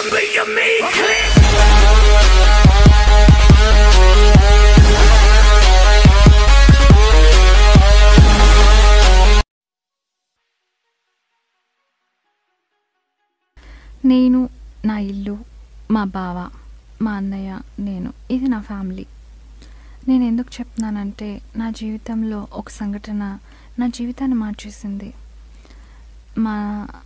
me to me, click. నేను నా ఇల్లు మా బావ మా అన్నయ్య నేను ఇది నా ఫ్యామిలీ నేను ఎందుకు చెప్తున్నానంటే నా జీవితంలో ఒక సంఘటన నా జీవితాన్ని మార్చేసింది మా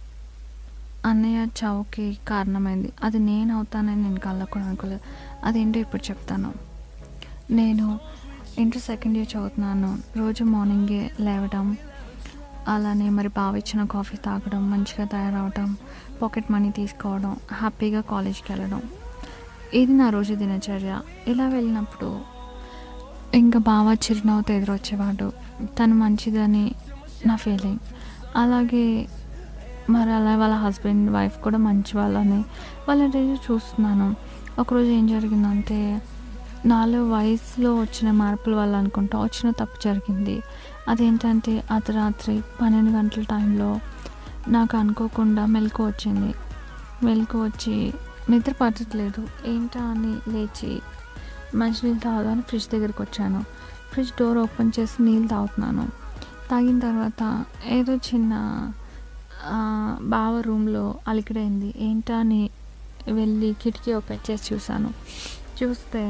అన్నయ్య చావుకి కారణమైంది అది నేను అవుతానని నేను కళ్ళకు కూడా అనుకోలేదు అదేంటో ఇప్పుడు చెప్తాను నేను ఇంటర్ సెకండ్ ఇయర్ చదువుతున్నాను రోజు మార్నింగే లేవడం అలానే మరి బావ ఇచ్చిన కాఫీ తాగడం మంచిగా తయారవడం పాకెట్ మనీ తీసుకోవడం హ్యాపీగా కాలేజ్కి వెళ్ళడం ఇది నా రోజు దినచర్య ఇలా వెళ్ళినప్పుడు ఇంకా బావ చిరునవ్వుతో ఎదురొచ్చేవాడు తను మంచిదని నా ఫీలింగ్ అలాగే మరి అలా వాళ్ళ హస్బెండ్ వైఫ్ కూడా మంచి వాళ్ళని వాళ్ళ రోజు చూస్తున్నాను ఒకరోజు ఏం జరిగిందంటే నాలో వయసులో వచ్చిన మార్పుల వల్ల అనుకుంటా వచ్చిన తప్పు జరిగింది అదేంటంటే అర్ధరాత్రి పన్నెండు గంటల టైంలో నాకు అనుకోకుండా మెలకు వచ్చింది మెలకు వచ్చి నిద్ర పట్టట్లేదు ఏంటా అని లేచి మంచినీళ్ళు తాగుదామని ఫ్రిడ్జ్ దగ్గరికి వచ్చాను ఫ్రిడ్జ్ డోర్ ఓపెన్ చేసి నీళ్ళు తాగుతున్నాను తాగిన తర్వాత ఏదో చిన్న ఆ, బావ రూమ్లో అలికిడైంది ఏంటా అని వెళ్ళి కిటికీ ఓపెన్ చేసి చూశాను చూస్తే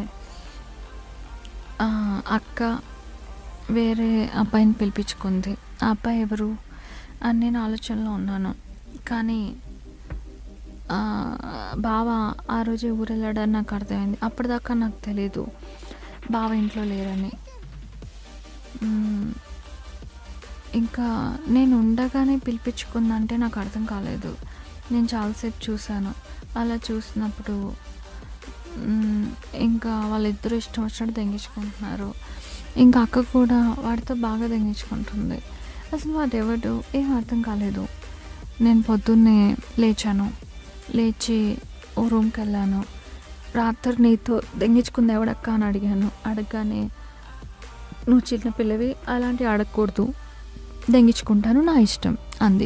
ఆ, అక్క వేరే అబ్బాయిని పిలిపించుకుంది ఆ అబ్బాయి ఎవరు అని నేను ఆలోచనలో ఉన్నాను కానీ ఆ, బావ ఆ రోజే ఊరు వెళ్ళాడని నాకు అర్థమైంది అప్పటిదాకా నాకు తెలీదు బావ ఇంట్లో లేరని మ్మ్. ఇంకా నేను ఉండగానే పిలిపించుకుందంటే నాకు అర్థం కాలేదు నేను చాలాసేపు చూశాను అలా చూసినప్పుడు మ్మ్, ఇంకా వాళ్ళిద్దరూ ఇష్టం వచ్చినట్టు దెంగించుకుంటున్నారు ఇంకా అక్క కూడా వాడితో బాగా దెంగించుకుంటుంది అసలు వాడు ఎవడు ఏం అర్థం కాలేదు నేను పొద్దున్నే లేచాను లేచి ఓ రూమ్కి వెళ్ళాను రాత్రి నీతో దెంగించుకుంది ఎవడక్క అని అడిగాను అడగగానే నువ్వు చిన్న పిల్లవి అలాంటివి అడగకూడదు దెంగించుకుంటాను నా ఇష్టం అంది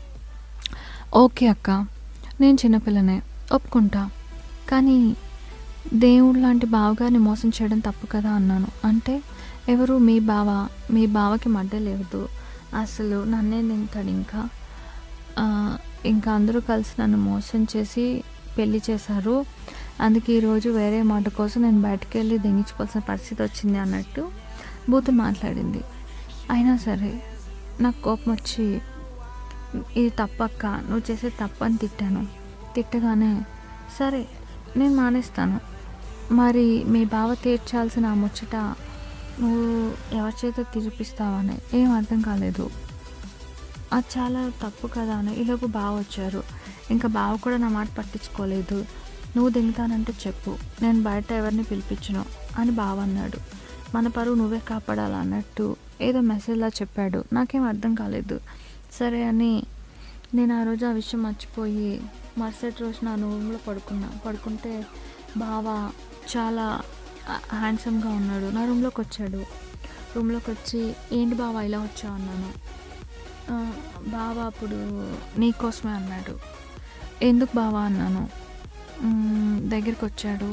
ఓకే అక్క నేను చిన్నపిల్లనే ఒప్పుకుంటా కానీ దేవుడు లాంటి బావగారిని మోసం చేయడం తప్పు కదా అన్నాను అంటే ఎవరు మీ బావ మీ బావకి మడ్డ లేదు అసలు నన్నే నింతాడు ఇంకా ఆ, ఇంకా అందరూ కలిసి నన్ను మోసం చేసి పెళ్లి చేశారు అందుకే ఈరోజు వేరే మాట కోసం నేను బయటకు వెళ్ళి దెంగించుకోవాల్సిన పరిస్థితి వచ్చింది అన్నట్టు బూతులు మాట్లాడింది అయినా సరే నాకు కోపం వచ్చి ఇది తప్పక్క నువ్వు చేసే తప్పు అని తిట్టాను తిట్టగానే సరే నేను మానేస్తాను మరి మీ బావ తీర్చాల్సిన ఆ ముచ్చట నువ్వు ఎవరి చేత తీర్పిస్తావని ఏం అర్థం కాలేదు అది చాలా తప్పు కదా అని ఈలోపు బావ వచ్చారు ఇంకా బావ కూడా నా మాట పట్టించుకోలేదు నువ్వు దిగుతానంటే చెప్పు నేను బయట ఎవరిని పిలిపించను అని బావ అన్నాడు మన పరువు నువ్వే కాపాడాలి అన్నట్టు ఏదో మెసేజ్లా చెప్పాడు నాకేం అర్థం కాలేదు సరే అని నేను ఆ రోజు ఆ విషయం మర్చిపోయి మరుసటి రోజు నా రూమ్లో పడుకున్నా పడుకుంటే బావ చాలా హ్యాండ్సమ్గా ఉన్నాడు నా రూమ్లోకి వచ్చాడు రూమ్లోకి వచ్చి ఏంటి బావ ఇలా వచ్చావు అన్నాను "ఆ, బావ అప్పుడు నీకోసమే అన్నాడు ఎందుకు బావా అన్నాను "మ్మ్, దగ్గరికి వచ్చాడు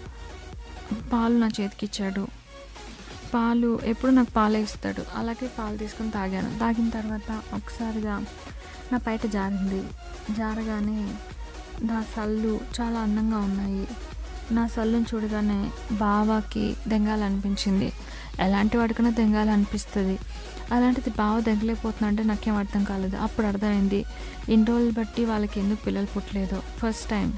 పాలు నా చేతికి ఇచ్చాడు పాలు ఎప్పుడు నాకు పాలే ఇస్తాడు అలాగే పాలు తీసుకుని తాగాను తాగిన తర్వాత ఒకసారిగా నా బయట జారింది జారగానే నా సళ్ళు చాలా అందంగా ఉన్నాయి నా సల్లుని చూడగానే బావాకి దెంగాలనిపించింది ఎలాంటి వాడికైనా దెంగాలనిపిస్తుంది అలాంటిది బావ దెంగలేకపోతున్నా నాకేం అర్థం కాలేదు అప్పుడు అర్థమైంది ఇన్ని రోజులు బట్టి వాళ్ళకి ఎందుకు పిల్లలు పుట్టలేదో ఫస్ట్ టైం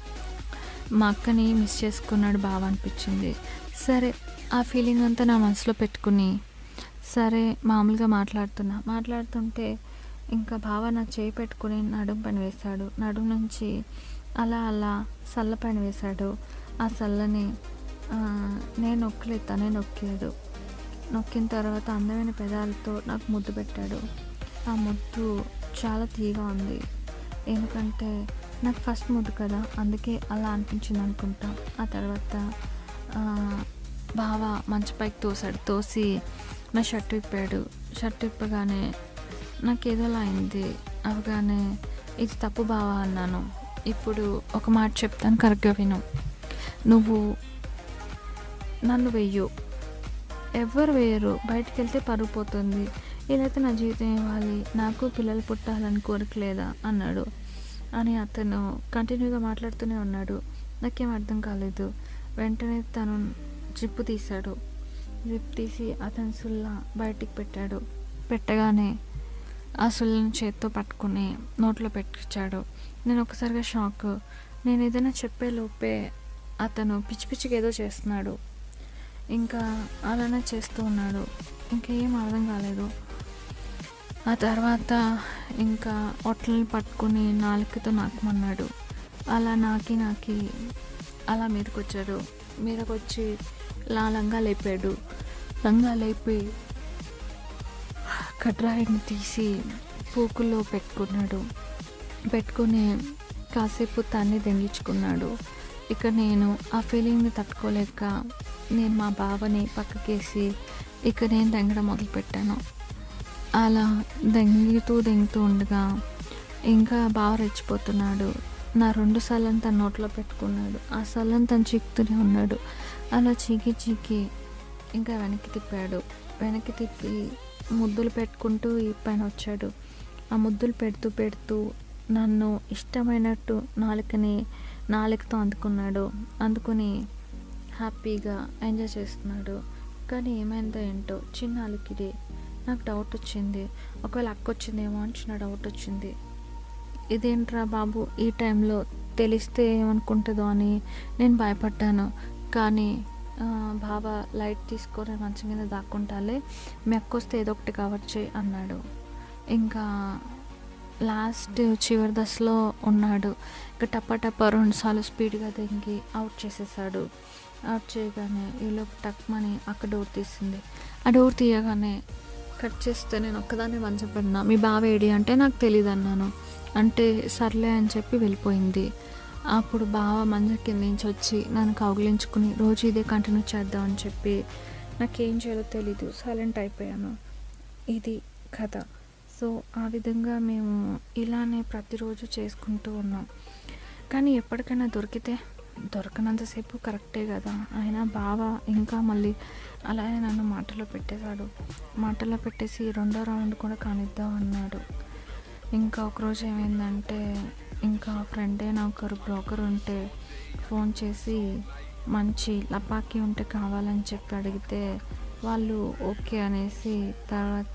మా అక్కని మిస్ చేసుకున్నాడు బావ అనిపించింది సరే ఆ ఫీలింగ్ అంతా నా మనసులో పెట్టుకుని సరే మామూలుగా మాట్లాడుతున్నా మాట్లాడుతుంటే ఇంకా బావ నా చేయి పెట్టుకుని నడుం పైన వేశాడు నడుం నుంచి అలా అలా సల్ల పైన వేశాడు ఆ సల్లని ఆ, నేను నొక్కలేదు తనే నొక్కాడు నొక్కిన తర్వాత అందమైన పెదాలతో నాకు ముద్దు పెట్టాడు ఆ ముద్దు చాలా తీగా ఉంది ఎందుకంటే నాకు ఫస్ట్ ముద్దు కదా అందుకే అలా అనిపించింది అనుకుంటా ఆ తర్వాత ఆ, బావ మంచి పైకి తోసాడు తోసి నా షర్ట్ విప్పాడు షర్ట్ విప్పగానే నాకు ఏదోలా అయింది అవగానే ఇది తప్పు బావా అన్నాను ఇప్పుడు ఒక మాట చెప్తాను కరెక్ట్గా విను నువ్వు నన్ను వెయ్యు ఎవ్వరు వేయరు బయటికి వెళ్తే పరుగు పోతుంది ఇలా అయితే నా జీవితం ఇవ్వాలి నాకు పిల్లలు పుట్టాలని కోరిక లేదా అన్నాడు అని అతను కంటిన్యూగా మాట్లాడుతూనే ఉన్నాడు నాకేం అర్థం కాలేదు వెంటనే తను జిప్పు తీశాడు జిప్ తీసి అతని సుల్ల బయటికి పెట్టాడు పెట్టగానే ఆ సుల్లని చేత్తో పట్టుకుని నోట్లో పెట్టించాడు నేను ఒకసారిగా షాక్ నేను ఏదైనా చెప్పే లోపే అతను పిచ్చి పిచ్చిగా ఏదో చేస్తున్నాడు ఇంకా అలానే చేస్తూ ఉన్నాడు ఇంకా ఏం అర్థం కాలేదు ఆ తర్వాత ఇంకా ఒట్లని పట్టుకుని నాలుకతో నాకమన్నాడు అలా నాకి నాకి అలా మీదకి వచ్చాడు మీదకి వచ్చి లా లంగా లేపాడు లంగా లేపి కట్రాయిని తీసి పూకుల్లో పెట్టుకున్నాడు పెట్టుకుని కాసేపు తన్ని దెంగించుకున్నాడు ఇక నేను ఆ ఫీలింగ్ని తట్టుకోలేక నేను మా బావని పక్కకేసి ఇక నేను దెంగడం మొదలుపెట్టాను అలా దెంగుతూ దెంగుతూ ఉండగా ఇంకా బావ రెచ్చిపోతున్నాడు నా రెండు సల్లని తన నోట్లో పెట్టుకున్నాడు ఆ సల్లని తను చీకుతూనే ఉన్నాడు అలా చీకి చీకి ఇంకా వెనక్కి తిప్పాడు వెనక్కి తిప్పి ముద్దులు పెట్టుకుంటూ ఈ పైన వచ్చాడు ఆ ముద్దులు పెడుతూ పెడుతూ నన్ను ఇష్టమైనట్టు నాలుకని నాలుకతో అందుకున్నాడు అందుకుని హ్యాపీగా ఎంజాయ్ చేస్తున్నాడు కానీ ఏమైందో ఏంటో చిన్న అలికిడి నాకు డౌట్ వచ్చింది ఒకవేళ అక్క వచ్చిందేమో అని చిన్న డౌట్ వచ్చింది ఇదేంట్రా బాబు ఈ టైంలో తెలిస్తే ఏమనుకుంటుందో అని నేను భయపడ్డాను కానీ ఆ, బావ లైట్ తీసుకొని మంచం మీద దాక్కుంటాలే మీ అక్క వస్తే ఏదో ఒకటి కవర్ చేయి అన్నాడు ఇంకా లాస్ట్ చివరి దశలో ఉన్నాడు ఇంకా టప్ప టప్ప రెండుసార్లు స్పీడ్గా దిగి అవుట్ చేసేసాడు అవుట్ చేయగానే ఈలోపు టక్మని అక్క డోర్ తీసింది ఆ డోర్ తీయగానే కట్ చేస్తే నేను ఒక్కదాన్ని వంచబడినా మీ బావ ఏడి అంటే నాకు తెలియదు అన్నాను అంటే సర్లే అని చెప్పి వెళ్ళిపోయింది అప్పుడు బావ మంచం కింద నుంచి వచ్చి నన్ను కౌగిలించుకుని రోజు ఇదే కంటిన్యూ చేద్దామని చెప్పి నాకేం చేయాలో తెలీదు సైలెంట్ అయిపోయాను ఇది కథ సో ఆ విధంగా మేము ఇలానే ప్రతిరోజు చేసుకుంటూ ఉన్నాం కానీ ఎప్పటికైనా దొరికితే దొరకనంతసేపు కరెక్టే కదా అయినా బావ ఇంకా మళ్ళీ అలాగే నన్ను మాటలో పెట్టేశాడు మాటలో పెట్టేసి రెండో రౌండ్ కూడా కానిద్దాం అన్నాడు ఇంకా ఒకరోజు ఏమైందంటే ఇంకా ఫ్రెండే నా ఒకరు బ్రోకర్ ఉంటే ఫోన్ చేసి మంచి లపాకి ఉంటే కావాలని చెప్పి అడిగితే వాళ్ళు ఓకే అనేసి తర్వాత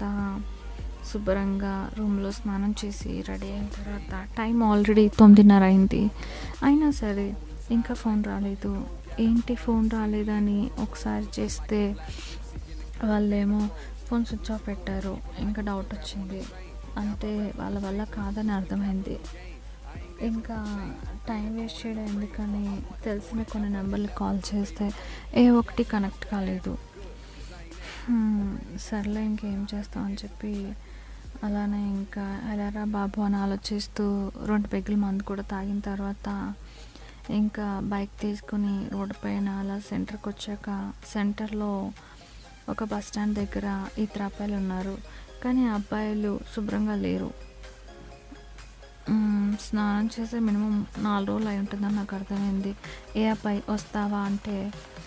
శుభ్రంగా రూమ్లో స్నానం చేసి రెడీ అయిన తర్వాత టైం ఆల్రెడీ తొమ్మిదిన్నర అయింది అయినా సరే ఇంకా ఫోన్ రాలేదు ఏంటి ఫోన్ రాలేదని ఒకసారి చేస్తే వాళ్ళేమో ఫోన్ స్విచ్ ఆఫ్ పెట్టారు ఇంకా డౌట్ వచ్చింది అంటే వాళ్ళ వల్ల కాదని అర్థమైంది ఇంకా టైం వేస్ట్ చేయడం ఎందుకని తెలిసిన కొన్ని నెంబర్లు కాల్ చేస్తే ఏ ఒకటి కనెక్ట్ కాలేదు హ్మ్, సర్లే ఇంకేం చేస్తాం అని చెప్పి అలానే ఇంకా ఎలారా బాబు అని ఆలోచిస్తూ రెండు పెగ్గులు మందు కూడా తాగిన తర్వాత ఇంకా బైక్ తీసుకుని రోడ్డు పైన అలా సెంటర్కి వచ్చాక సెంటర్లో ఒక బస్ స్టాండ్ దగ్గర ఇద్దరు అబ్బాయిలు ఉన్నారు కానీ ఆ అబ్బాయిలు శుభ్రంగా లేరు మ్మ్, స్నానం చేసే మినిమం నాలుగు రోజులు అయి ఉంటుందని నాకు అర్థమైంది ఏ అబ్బాయి వస్తావా అంటే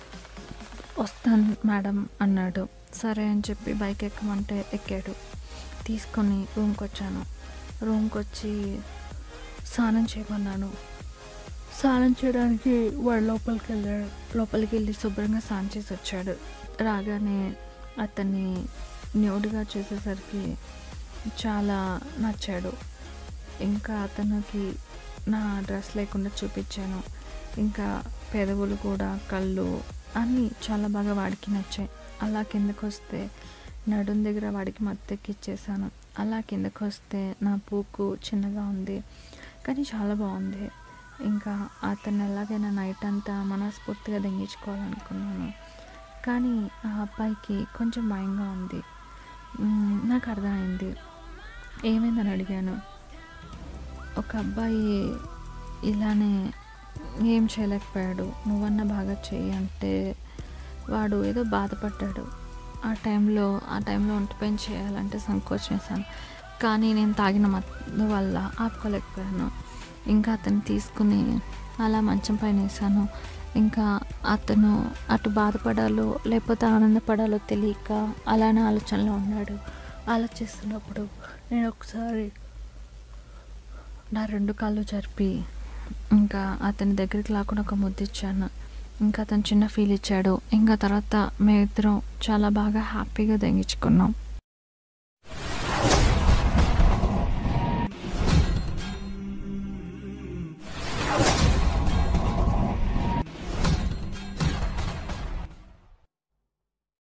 వస్తాను మేడం అన్నాడు సరే అని చెప్పి బైక్ ఎక్కమంటే ఎక్కాడు తీసుకొని రూమ్కి వచ్చాను రూమ్కి వచ్చి స్నానం చేయమన్నాను స్నానం చేయడానికి వాడు లోపలికి వెళ్ళాడు లోపలికి వెళ్ళి శుభ్రంగా స్నానం చేసి వచ్చాడు రాగానే అతన్ని న్యూడ్గా చూసేసరికి చాలా నచ్చాడు ఇంకా అతనికి నా డ్రెస్ లేకుండా చూపించాను ఇంకా పెదవులు కూడా కళ్ళు అన్నీ చాలా బాగా వాడికి నచ్చాయి అలా కిందకు వస్తే నడుం దగ్గర వాడికి మత్తెక్కిచ్చేసాను అలా కిందకు వస్తే నా పూకు చిన్నగా ఉంది కానీ చాలా బాగుంది ఇంకా అతను ఎలాగైనా నైట్ అంతా మనస్ఫూర్తిగా దెంగించుకోవాలనుకున్నాను కానీ ఆ అబ్బాయికి కొంచెం భయంగా ఉంది మ్మ్, నాకు అర్థమైంది ఏమైందని అడిగాను ఒక అబ్బాయి ఇలానే ఏం చేయలేకపోయాడు నువ్వన్నా బాగా చెయ్యి అంటే వాడు ఏదో బాధపడ్డాడు ఆ టైంలో ఆ టైంలో ఒంటిపైన చేయాలంటే సంకోచం వేశాను కానీ నేను తాగిన మత్తు వల్ల ఆపుకోలేకపోయాను ఇంకా అతను తీసుకుని అలా మంచం పైన వేసాను ఇంకా అతను అటు బాధపడాలో లేకపోతే ఆనందపడాలో తెలియక అలానే ఆలోచనలో ఉన్నాడు ఆలోచిస్తున్నప్పుడు నేను ఒకసారి నా రెండు కాళ్ళు జరిపి ఇంకా అతని దగ్గరికి లాక్కుని ఒక ముద్దు ఇచ్చాను ఇంకా అతను చిన్న ఫీల్ ఇచ్చాడు ఇంకా తర్వాత మేమిద్దరం చాలా బాగా హ్యాపీగా దెంగించుకున్నాం